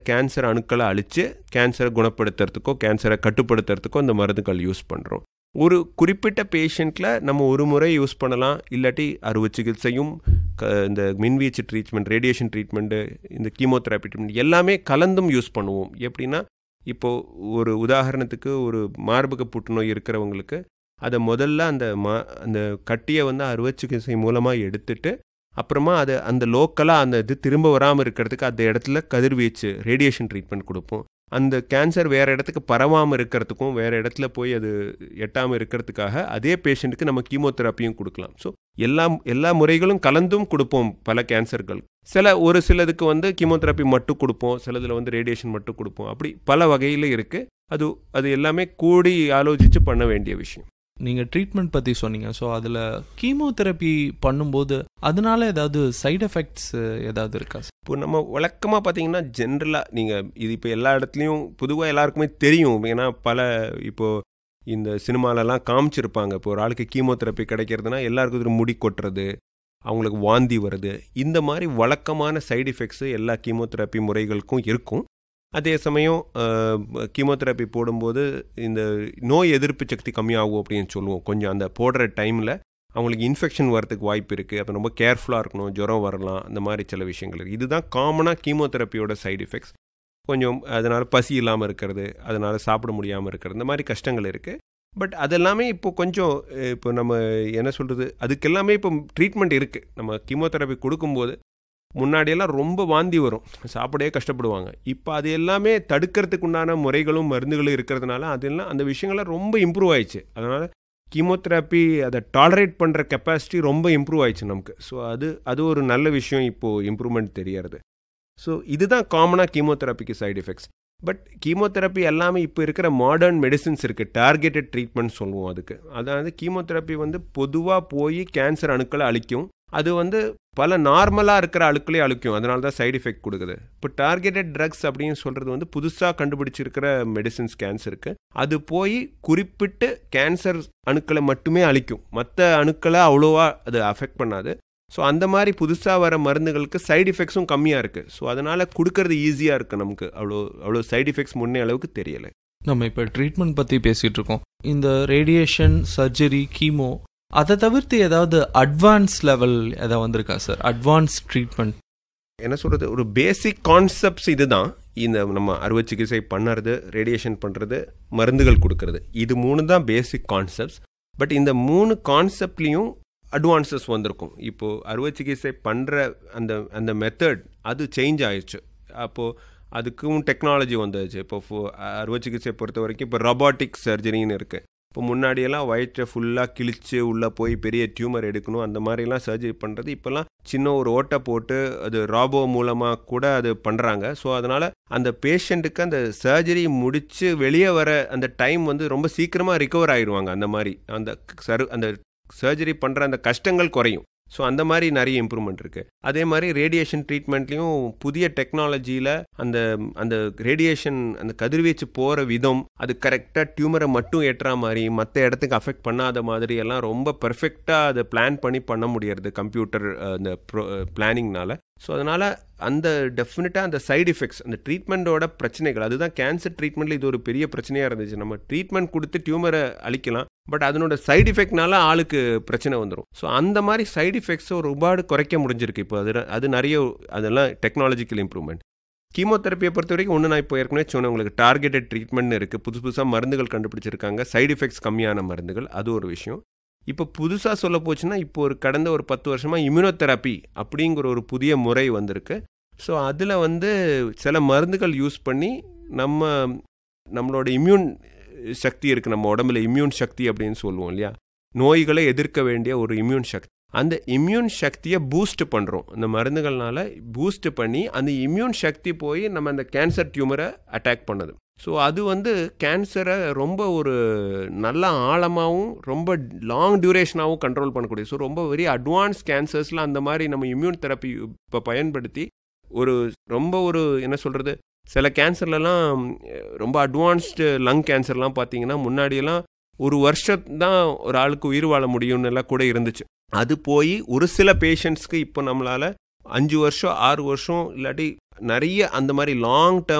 cancer அணுக்களை அழித்து கேன்சரை குணப்படுத்துறதுக்கோ கேன்சரை கட்டுப்படுத்துறதுக்கோ இந்த மருந்துகள் யூஸ் பண்ணுறோம் ஒரு குறிப்பிட்ட பேஷண்ட்டில் நம்ம ஒரு முறை யூஸ் பண்ணலாம் இல்லாட்டி அறுவை சிகிச்சையும் க இந்த மின்வீச்சு ட்ரீட்மெண்ட் ரேடியேஷன் ட்ரீட்மெண்ட்டு இந்த கீமோதெராப்பி ட்ரீட்மெண்ட் எல்லாமே கலந்தும் யூஸ் பண்ணுவோம் எப்படின்னா இப்போது ஒரு உதாரணத்துக்கு ஒரு மார்பக புற்றுநோய் இருக்கிறவங்களுக்கு அதை முதல்ல அந்த மா அந்த கட்டியை வந்து அறுவை சிகிச்சை மூலமாக எடுத்துட்டு அப்புறமா அதை அந்த லோக்கலாக அந்த இது திரும்ப வராமல் இருக்கிறதுக்கு அந்த இடத்துல கதிர்வீச்சு ரேடியேஷன் ட்ரீட்மெண்ட் கொடுப்போம் அந்த கேன்சர் வேறு இடத்துக்கு பரவாமல் இருக்கிறதுக்கும் வேறு இடத்துல போய் அது எட்டாமல் இருக்கிறதுக்காக அதே பேஷண்ட்டுக்கு நம்ம கீமோதெராப்பியும் கொடுக்கலாம் ஸோ எல்லா எல்லா முறைகளும் கலந்தும் கொடுப்போம் பல கேன்சர்கள் சில ஒரு சிலதுக்கு வந்து கீமோதெராப்பி மட்டும் கொடுப்போம் சிலதில் வந்து ரேடியேஷன் மட்டும் கொடுப்போம் அப்படி பல வகையில் இருக்குது அது அது எல்லாமே கூடி ஆலோசித்து பண்ண வேண்டிய விஷயம் நீங்கள் ட்ரீட்மெண்ட் பற்றி சொன்னீங்க ஸோ அதில் கீமோதெரப்பி பண்ணும்போது அதனால ஏதாவது சைடு எஃபெக்ட்ஸ் ஏதாவது இருக்கா சார் இப்போ நம்ம வழக்கமாக பார்த்தீங்கன்னா ஜென்ரலாக நீங்கள் இது இப்போ எல்லா இடத்துலையும் பொதுவாக எல்லாருக்குமே தெரியும் ஏன்னா பல இப்போது இந்த சினிமாலலாம் காமிச்சிருப்பாங்க இப்போ ஒரு ஆளுக்கு கீமோதெரப்பி கிடைக்கிறதுனா எல்லாருக்கும் இது முடி கொட்டுறது அவங்களுக்கு வாந்தி வருது இந்த மாதிரி வழக்கமான சைடு எஃபெக்ட்ஸு எல்லா கீமோதெரப்பி முறைகளுக்கும் இருக்கும் அதே சமயம் கீமோதெரப்பி போடும்போது இந்த நோய் எதிர்ப்பு சக்தி கம்மியாகும் அப்படின்னு சொல்லுவோம் கொஞ்சம் அந்த போடுற டைமில் அவங்களுக்கு இன்ஃபெக்ஷன் வரதுக்கு வாய்ப்பு இருக்குது அப்போ ரொம்ப கேர்ஃபுல்லாக இருக்கணும் ஜுரம் வரலாம் அந்த மாதிரி சில விஷயங்கள் இருக்குது இதுதான் காமனாக கீமோதெரப்பியோட சைடு எஃபெக்ட்ஸ் கொஞ்சம் அதனால் பசி இல்லாமல் இருக்கிறது அதனால் சாப்பிட முடியாமல் இருக்கிறது இந்த மாதிரி கஷ்டங்கள் இருக்குது பட் அதெல்லாமே இப்போ கொஞ்சம் இப்போ நம்ம என்ன சொல்கிறது அதுக்கெல்லாமே இப்போ ட்ரீட்மெண்ட் இருக்குது நம்ம கீமோதெரப்பி கொடுக்கும்போது முன்னாடியெல்லாம் ரொம்ப வாந்தி வரும் சாப்பிடவே கஷ்டப்படுவாங்க இப்போ அது எல்லாமே தடுக்கிறதுக்கு உண்டான முறைகளும் மருந்துகளும் இருக்கிறதுனால அதெல்லாம் அந்த விஷயங்கள்லாம் ரொம்ப இம்ப்ரூவ் ஆயிடுச்சு அதனால் கீமோதெராப்பி அதை டாலரேட் பண்ணுற கெப்பாசிட்டி ரொம்ப இம்ப்ரூவ் ஆயிடுச்சு நமக்கு ஸோ அது அது ஒரு நல்ல விஷயம் இப்போது இம்ப்ரூவ்மெண்ட் தெரியறது ஸோ இதுதான் காமனாக கீமோதெராப்பிக்கு சைடு எஃபெக்ட்ஸ் பட் கீமோதெரப்பி எல்லாமே இப்போ இருக்கிற மாடர்ன் மெடிசின்ஸ் இருக்குது டார்கெட்டட் ட்ரீட்மெண்ட் சொல்லுவோம் அதுக்கு அதாவது கீமோதெரப்பி வந்து பொதுவாக போய் கேன்சர் அணுக்களை அழிக்கும் அது வந்து பல நார்மலாக இருக்கிற அழுக்களே அழுக்கும் அதனால தான் சைடு எஃபெக்ட் கொடுக்குது இப்போ டார்கெட்டட் ட்ரக்ஸ் அப்படின்னு சொல்கிறது வந்து புதுசாக கண்டுபிடிச்சிருக்கிற மெடிசின்ஸ் கேன்சருக்கு அது போய் குறிப்பிட்டு கேன்சர் அணுக்களை மட்டுமே அழிக்கும் மற்ற அணுக்களை அவ்வளோவா அது அஃபெக்ட் பண்ணாது ஸோ அந்த மாதிரி புதுசாக வர மருந்துகளுக்கு சைடு எஃபெக்ட்ஸும் கம்மியாக இருக்குது ஸோ அதனால் கொடுக்கறது ஈஸியாக இருக்குது நமக்கு அவ்வளோ அவ்வளோ சைடு எஃபெக்ட்ஸ் முன்னே அளவுக்கு தெரியலை நம்ம இப்போ ட்ரீட்மெண்ட் பற்றி பேசிகிட்டு இருக்கோம் இந்த ரேடியேஷன் சர்ஜரி கீமோ அதை தவிர்த்து ஏதாவது அட்வான்ஸ் லெவல் ஏதாவது வந்திருக்கா சார் அட்வான்ஸ் ட்ரீட்மெண்ட் என்ன சொல்கிறது ஒரு பேசிக் கான்செப்ட்ஸ் இதுதான் இந்த நம்ம அறுவை சிகிச்சை பண்ணுறது ரேடியேஷன் பண்ணுறது மருந்துகள் கொடுக்கறது இது மூணு தான் பேசிக் கான்செப்ட்ஸ் பட் இந்த மூணு கான்செப்ட்லேயும் அட்வான்சஸ் வந்திருக்கும் இப்போது அறுவை சிகிச்சை பண்ணுற அந்த அந்த மெத்தட் அது சேஞ்ச் ஆயிடுச்சு அப்போது அதுக்கும் டெக்னாலஜி வந்துச்சு இப்போ அறுவை சிகிச்சை பொறுத்த வரைக்கும் இப்போ ரொபாட்டிக் சர்ஜரின்னு இருக்குது இப்போ முன்னாடியெல்லாம் வயிற்றை ஃபுல்லாக கிழிச்சு உள்ளே போய் பெரிய டியூமர் எடுக்கணும் அந்த மாதிரிலாம் சர்ஜரி பண்ணுறது இப்போல்லாம் சின்ன ஒரு ஓட்டை போட்டு அது ராபோ மூலமாக கூட அது பண்ணுறாங்க ஸோ அதனால் அந்த பேஷண்ட்டுக்கு அந்த சர்ஜரி முடித்து வெளியே வர அந்த டைம் வந்து ரொம்ப சீக்கிரமாக ரிகவர் ஆயிடுவாங்க அந்த மாதிரி அந்த சரு அந்த சர்ஜரி பண்ணுற அந்த கஷ்டங்கள் குறையும் ஸோ அந்த மாதிரி நிறைய இம்ப்ரூவ்மெண்ட் இருக்குது அதே மாதிரி ரேடியேஷன் ட்ரீட்மெண்ட்லேயும் புதிய டெக்னாலஜியில் அந்த அந்த ரேடியேஷன் அந்த கதிர்வீச்சு போகிற விதம் அது கரெக்டாக டியூமரை மட்டும் ஏற்றுற மாதிரி மற்ற இடத்துக்கு அஃபெக்ட் பண்ணாத மாதிரி எல்லாம் ரொம்ப பர்ஃபெக்டாக அதை பிளான் பண்ணி பண்ண முடியறது கம்ப்யூட்டர் அந்த ப்ரோ பிளானிங்னால ஸோ அதனால் அந்த டெஃபினட்டாக அந்த சைடு எஃபெக்ட்ஸ் அந்த ட்ரீட்மெண்ட்டோட பிரச்சனைகள் அதுதான் கேன்சர் ட்ரீட்மெண்ட்டில் இது ஒரு பெரிய பிரச்சனையாக இருந்துச்சு நம்ம ட்ரீட்மெண்ட் கொடுத்து டியூமரை அழிக்கலாம் பட் அதனோட சைடு எஃபெக்ட்னால ஆளுக்கு பிரச்சனை வந்துடும் ஸோ அந்த மாதிரி சைடு எஃபெக்ட்ஸை ஒரு ரூபாடு குறைக்க முடிஞ்சிருக்கு இப்போ அது அது நிறைய அதெல்லாம் டெக்னாலஜிக்கல் இம்ப்ரூவ்மெண்ட் கீமோதெரப்பியை பொறுத்த வரைக்கும் ஒன்று நான் இப்போ ஏற்கனவே சொன்னேன் உங்களுக்கு டார்கெட்டட் ட்ரீட்மெண்ட் இருக்குது புதுசு புதுசாக மருந்துகள் கண்டுபிடிச்சிருக்காங்க சைடு எஃபெக்ட்ஸ் கம்மியான மருந்துகள் அது ஒரு விஷயம் இப்போ புதுசாக சொல்ல போச்சுன்னா இப்போ ஒரு கடந்த ஒரு பத்து வருஷமாக இம்யூனோதெரப்பி அப்படிங்கிற ஒரு புதிய முறை வந்திருக்கு ஸோ அதில் வந்து சில மருந்துகள் யூஸ் பண்ணி நம்ம நம்மளோட இம்யூன் சக்தி இருக்குது நம்ம உடம்புல இம்யூன் சக்தி அப்படின்னு சொல்லுவோம் இல்லையா நோய்களை எதிர்க்க வேண்டிய ஒரு இம்யூன் சக்தி அந்த இம்யூன் சக்தியை பூஸ்ட் பண்ணுறோம் இந்த மருந்துகள்னால பூஸ்ட் பண்ணி அந்த இம்யூன் சக்தி போய் நம்ம அந்த கேன்சர் டியூமரை அட்டாக் பண்ணுது ஸோ அது வந்து கேன்சரை ரொம்ப ஒரு நல்ல ஆழமாகவும் ரொம்ப லாங் டியூரேஷனாகவும் கண்ட்ரோல் பண்ணக்கூடிய ஸோ ரொம்ப வெரி அட்வான்ஸ் கேன்சர்ஸில் அந்த மாதிரி நம்ம இம்யூன் தெரப்பி இப்போ பயன்படுத்தி ஒரு ரொம்ப ஒரு என்ன சொல்கிறது சில கேன்சர்லலாம் ரொம்ப அட்வான்ஸ்டு லங் கேன்சர்லாம் பார்த்தீங்கன்னா முன்னாடியெல்லாம் ஒரு வருஷம் தான் ஒரு ஆளுக்கு உயிர் வாழ முடியும்னு எல்லாம் கூட இருந்துச்சு அது போய் ஒரு சில பேஷண்ட்ஸ்க்கு இப்போ நம்மளால் அஞ்சு வருஷம் ஆறு வருஷம் இல்லாட்டி நிறைய அந்த மாதிரி லாங் டேர்ம்